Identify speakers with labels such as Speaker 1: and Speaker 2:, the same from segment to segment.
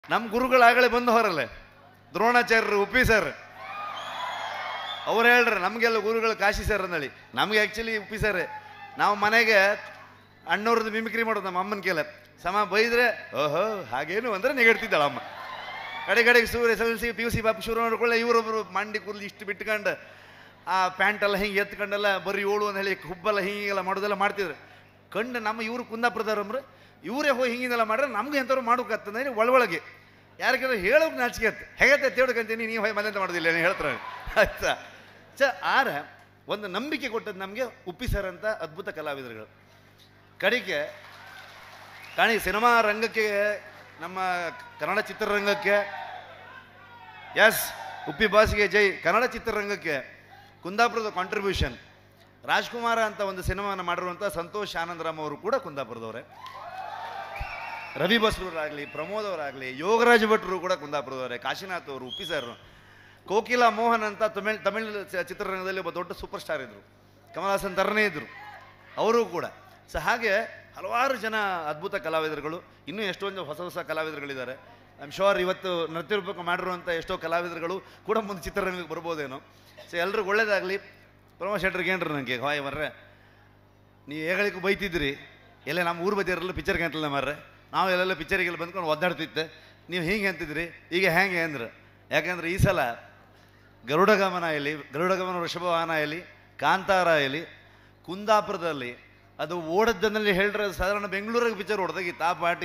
Speaker 1: ನಮ್ಮ ಗುರುಗಳು ಆಗಲೇ ಬಂದು ಹೊರಲ್ಲ ದ್ರೋಣಾಚಾರ್ಯರು ಉಪ್ಪಿ ಸರ್ ಅವ್ರು ಹೇಳ್ರಿ ನಮಗೆಲ್ಲ ಗುರುಗಳು ಕಾಶಿ ಸರ್ ಅಂದಳಿ ನಮಗೆ ಆ್ಯಕ್ಚುಲಿ ಉಪ್ಪಿ ಸರ್ ನಾವು ಮನೆಗೆ ಅಣ್ಣವ್ರದ್ದು ಮಿಮಿಕ್ರಿ ಮಾಡೋದು ನಮ್ಮ ಅಮ್ಮನ ಕೇಳ ಸಮ ಬೈದ್ರೆ ಓಹೋ ಹಾಗೇನು ಅಂದ್ರೆ ನೆಗಡ್ತಿದ್ದಾಳ ಅಮ್ಮ ಕಡೆ ಕಡೆಗೆ Surya S L C P U C ಪಾಪ ಶುರು ಮಾಡ್ಕೊಳ್ಳೆ ಇವರೊಬ್ಬರು ಮಂಡಿ ಕೂದಲು ಇಷ್ಟು ಬಿಟ್ಕೊಂಡು ಆ ಪ್ಯಾಂಟ್ ಎಲ್ಲ ಹಿಂಗೆ ಎತ್ಕೊಂಡೆಲ್ಲ ಬರೀ ಏಳು ಅಂತ ಹೇಳಿ ಹುಬ್ಬೆಲ್ಲ ಹಿಂಗೆಲ್ಲ ಮಾಡೋದೆಲ್ಲ ಮಾಡ್ತಿದ್ರು ಕಂಡು ನಮ್ಮ ಇವರು ಕುಂದಾಪುರದವ್ರಂದ್ರೆ ಇವರೇ ಹೋಗಿ ಹಿಂಗಿನೆಲ್ಲ ಮಾಡ್ರೆ ನಮ್ಗೆ ಎಂಥವ್ರು ಮಾಡೋಕತ್ತಂದ್ರೆ ಒಳಗೊಳಗೆ ಯಾರಿಗಾರ ಹೇಳೋಕೆ ನಾಚಿಕೆ ಆಯ್ತು ಹೇಗತ್ತೆ ತೇಡ್ಕಂತೀನಿ ನೀವು ಹೋಗಿ ಮನೆಯಿಂದ ಮಾಡೋದಿಲ್ಲ ಏನು ಹೇಳ್ತಾರೆ ಆಯ್ತಾ ಚ ಆರ ಒಂದು ನಂಬಿಕೆ ಕೊಟ್ಟದ್ದು ನಮಗೆ ಉಪ್ಪಿ ಸರ್ ಅಂತ ಅದ್ಭುತ ಕಲಾವಿದರುಗಳು ಕಡೆಗೆ ಕಾಣಿ ಸಿನಿಮಾ ರಂಗಕ್ಕೆ ನಮ್ಮ ಕನ್ನಡ ಚಿತ್ರರಂಗಕ್ಕೆ ಎಸ್ ಉಪ್ಪಿ ಬಾಸ್ಗೆ ಜೈ ಕನ್ನಡ ಚಿತ್ರರಂಗಕ್ಕೆ ಕುಂದಾಪುರದ ಕಾಂಟ್ರಿಬ್ಯೂಷನ್ ರಾಜ್ಕುಮಾರ ಅಂತ ಒಂದು ಸಿನಿಮಾನ ಮಾಡಿರುವಂಥ ಸಂತೋಷ್ ಆನಂದರಾಮ್ ಅವರು ಕೂಡ ಕುಂದಾಪುರದವರೇ ರವಿ ಬಸ್ರೂರಾಗಲಿ ಪ್ರಮೋದ್ ಅವರಾಗಲಿ ಯೋಗರಾಜ್ ಭಟ್ರು ಕೂಡ ಕುಂದಾಪುರದವರೇ ಕಾಶಿನಾಥ್ ಅವರು ಉಪ್ಪಿ ಸರ್ ಕೋಕಿಲಾ ಮೋಹನ್ ಅಂತ ತಮಿಳ್ ತಮಿಳ್ ಚ- ಚಿತ್ರರಂಗದಲ್ಲಿ ಒಬ್ಬ ದೊಡ್ಡ ಸೂಪರ್ ಸ್ಟಾರ್ ಇದ್ದರು ಕಮಲ್ ಹಾಸನ್ ಥರನೇ ಇದ್ದರು ಅವರು ಕೂಡ ಸೊ ಹಾಗೆ ಹಲವಾರು ಜನ ಅದ್ಭುತ ಕಲಾವಿದರುಗಳು ಇನ್ನೂ ಎಷ್ಟೊಂದು ಹೊಸ ಹೊಸ ಕಲಾವಿದರುಗಳಿದ್ದಾರೆ ಐಮ್ ಶೋರ್ ಇವತ್ತು ನೃತ್ಯ ರೂಪಕ ಮಾಡಿರುವಂಥ ಎಷ್ಟೋ ಕಲಾವಿದರುಗಳು ಕೂಡ ಮುಂದೆ ಚಿತ್ರರಂಗಕ್ಕೆ ಬರ್ಬೋದೇನೋ ಸೊ ಎಲ್ರಿಗೂ ಒಳ್ಳೇದಾಗಲಿ ಪ್ರಮೋ ಶೆಟ್ರಿಗೆ ಏನ್ರಿ ನನಗೆ ಹಾಯ್ ಮರ್ರೆ ನೀವು ಹೇಗಳಿಗೂ ಬೈತಿದ್ರಿ ಎಲ್ಲ ನಮ್ಮ ಊರು ಬದಿಯರೆಲ್ಲ ಪಿಕ್ಚರ್ ಕಾಣ್ತಿಲ್ಲ ಮಾರ್ರೆ ನಾವು ಎಲ್ಲೆಲ್ಲ ಪಿಕ್ಚರಿಗೆಲ್ಲ ಬಂದ್ಕೊಂಡು ಒದ್ದಾಡ್ತಿದ್ದೆ ನೀವು ಹಿಂಗೆ ಅಂತಿದ್ರಿ ಈಗ ಹೆಂಗೆ ಅಂದ್ರೆ ಯಾಕಂದ್ರೆ ಈ ಸಲ ಗರುಡಗಮನ ಇಲ್ಲಿ ಗರುಡಗಮನ ವೃಷಭವಾಹನ ಇಲ್ಲಿ ಕಾಂತಾರ ಇಲ್ಲಿ ಕುಂದಾಪುರದಲ್ಲಿ ಅದು ಓಡದ್ದನ್ನಲ್ಲಿ ಹೇಳ್ರೆ ಸಾಧಾರಣ ಬೆಂಗಳೂರಿಗೆ ಪಿಕ್ಚರ್ ಓಡ್ದಾಗಿತ್ತು ಆ ಪಾಟಿ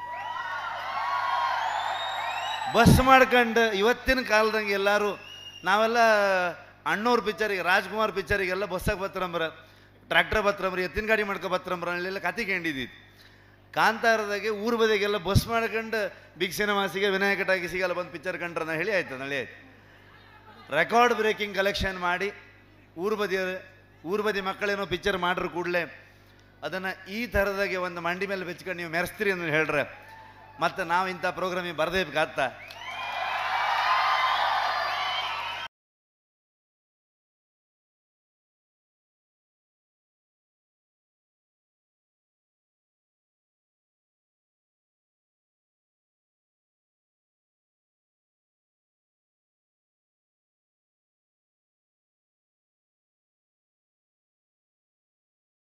Speaker 1: ಬಸ್ ಮಾಡ್ಕೊಂಡು ಇವತ್ತಿನ ಕಾಲದಂಗೆ ಎಲ್ಲರೂ ನಾವೆಲ್ಲ ಅಣ್ಣವ್ರ ಪಿಕ್ಚರಿಗೆ ರಾಜ್ಕುಮಾರ್ ಪಿಕ್ಚರಿಗೆಲ್ಲ ಬಸ್ಸಾಗ ಬತ್ತರಂಬ್ರ ಟ್ರ್ಯಾಕ್ಟರ್ ಬತ್ತರಂಬ್ರಿ ಎತ್ತಿನ ಗಾಡಿ ಮಾಡ್ಕೊ ಬತ್ತರಂಬ್ರ ಅಲ್ಲೆಲ್ಲ ಕತೆ ಕೇಳಿದ್ದಿತ್ತು ಕಾಂತಾರದಾಗೆ ಊರ್ ಬದಿಗೆಲ್ಲ ಬಸ್ ಮಾಡ್ಕೊಂಡು ಬಿಗ್ ಸಿನಿಮಾಸಿಗೆ ವಿನಾಯಕ ಟಾಕೀಸಿಗೆಲ್ಲ ಬಂದು ಪಿಕ್ಚರ್ ಕಂಡ್ರನ್ನ ಹೇಳಿ ಆಯ್ತು ನಳಿ ಆಯ್ತು ರೆಕಾರ್ಡ್ ಬ್ರೇಕಿಂಗ್ ಕಲೆಕ್ಷನ್ ಮಾಡಿ ಊರು ಬದಿಯರು ಊರು ಬದಿ ಮಕ್ಕಳೇನೋ ಪಿಕ್ಚರ್ ಮಾಡ್ರು ಕೂಡಲೇ ಅದನ್ನು ಈ ಥರದಾಗೆ ಒಂದು ಮಂಡಿ ಮೇಲೆ ಬೆಚ್ಕೊಂಡು ನೀವು ಮೆರೆಸ್ತೀರಿ ಅಂತ ಹೇಳ್ರೆ ಮತ್ತು ನಾವು ಇಂಥ ಪ್ರೋಗ್ರಾಮಿಗೆ ಬರದೇ ಬೇಕಾಗ್ತಾ